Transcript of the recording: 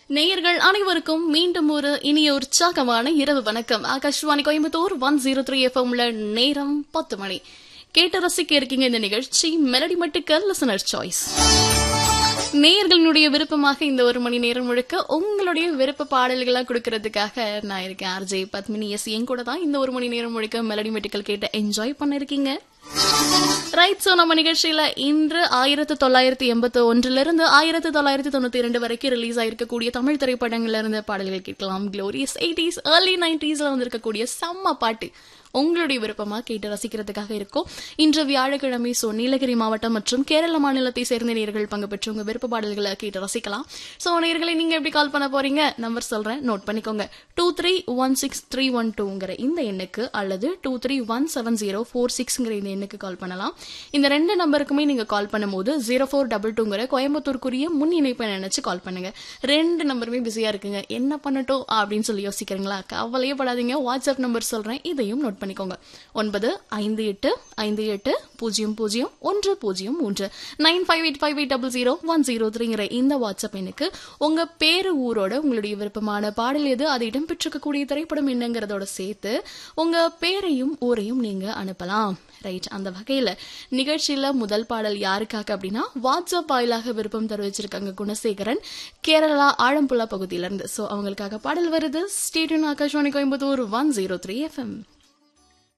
நேயர்கள் அனைவருக்கும் மீண்டும் ஒரு இனிய உற்சாகமான இரவு வணக்கம் Akashvani Coimbatore one zero three எஃப்எம்ல நேரம் பத்து மணி கேட்டு ரசிக்க இருக்கீங்க இந்த நிகழ்ச்சி மெலடி மட்டுக்கள் லிசனர் சாய்ஸ் நேயர்களினுடைய விருப்பமாக இந்த ஒரு மணி நேரம் முழுக்க உங்களுடைய விருப்ப பாடல்களா கொடுக்கறதுக்காக நான் இருக்கேன் ஆர்ஜே பத்மினி எஸ் என் கூட தான் இந்த ஒரு மணி நேரம் முழுக்க மெலடி மெட்டுக்கள் கேட்டு என்ஜாய் பண்ணிருக்கீங்க ரைட் சோ நம்ம நிகழ்ச்சியில இன்று ஆயிரத்தி தொள்ளாயிரத்தி எண்பத்தி ஒன்றுல இருந்து ஆயிரத்தி தொள்ளாயிரத்தி தொண்ணூத்தி இரண்டு வரைக்கும் ரிலீஸ் ஆயிருக்கக்கூடிய தமிழ் திரைப்படங்கள்ல இருந்து பாடல்கள் கேட்கலாம் க்ளோரியஸ் எயிட்டிஸ் ஏர்லி நைன்டிஸ்ல வந்திருக்கக்கூடிய செம்ம பாட்டு உங்களுடைய விருப்பமா கேட்டு ரசிக்கிறதுக்காக இருக்கும் இன்று வியாழக்கிழமை சோ நீலகிரி மாவட்டம் மற்றும் கேரள மாநிலத்தை சேர்ந்த நேர்கள் பங்கு பெற்று உங்க விருப்ப பாடல்களை கேட்டு ரசிக்கலாம் சோ நேர்களை நீங்க எப்படி கால் பண்ண போறீங்க நம்பர் சொல்றேன் நோட் பண்ணிக்கோங்க two three one six three one டூங்கிற இந்த எண்ணுக்கு அல்லது two three one seven zero four சிக்ஸ்ங்கிற இந்த எண்ணுக்கு கால் பண்ணலாம் இந்த ரெண்டு நம்பருக்குமே நீங்க கால் பண்ணும்போது ஜீரோ ஃபோர் டபுள் டூங்கிற கோயம்புத்தூருக்குரிய முன் இணைப்பை நினைச்சு கால் பண்ணுங்க ரெண்டு நம்பருமே பிஸியா இருக்குங்க என்ன பண்ணட்டும் அப்படின்னு சொல்லி யோசிக்கிறீங்களா கவலையே படாதீங்க வாட்ஸ்அப் நம்பர் சொல்றேன் இதையும் நோட் பண்ணிக்கோங்க ஒன்பது ஐந்து எட்டு ஐந்து எட்டு பூஜ்ஜியம் பூஜ்ஜியம் ஒன்று பூஜ்ஜியம் மூன்று nine five eight five eight double zero one zero த்ரீங்கிற இந்த வாட்ஸ்அப் எண்ணுக்கு உங்க பேரு ஊரோட உங்களுடைய விருப்பமான பாடல் எது அது இடம்பெற்றிருக்கக்கூடிய திரைப்படம் என்னங்கிறதோட சேர்த்து உங்க பேரையும் ஊரையும் நீங்க அனுப்பலாம் ரைட் அந்த வகையில நிகழ்ச்சியில முதல் பாடல் யாருக்காக அப்படின்னா வாட்ஸ்அப் வாயிலாக விருப்பம் தெரிவிச்சிருக்காங்க குணசேகரன் கேரளா ஆழம்புழா பகுதியில இருந்து சோ அவங்களுக்காக பாடல் வருது stay tuned Akashvani Coimbatore one zero three FM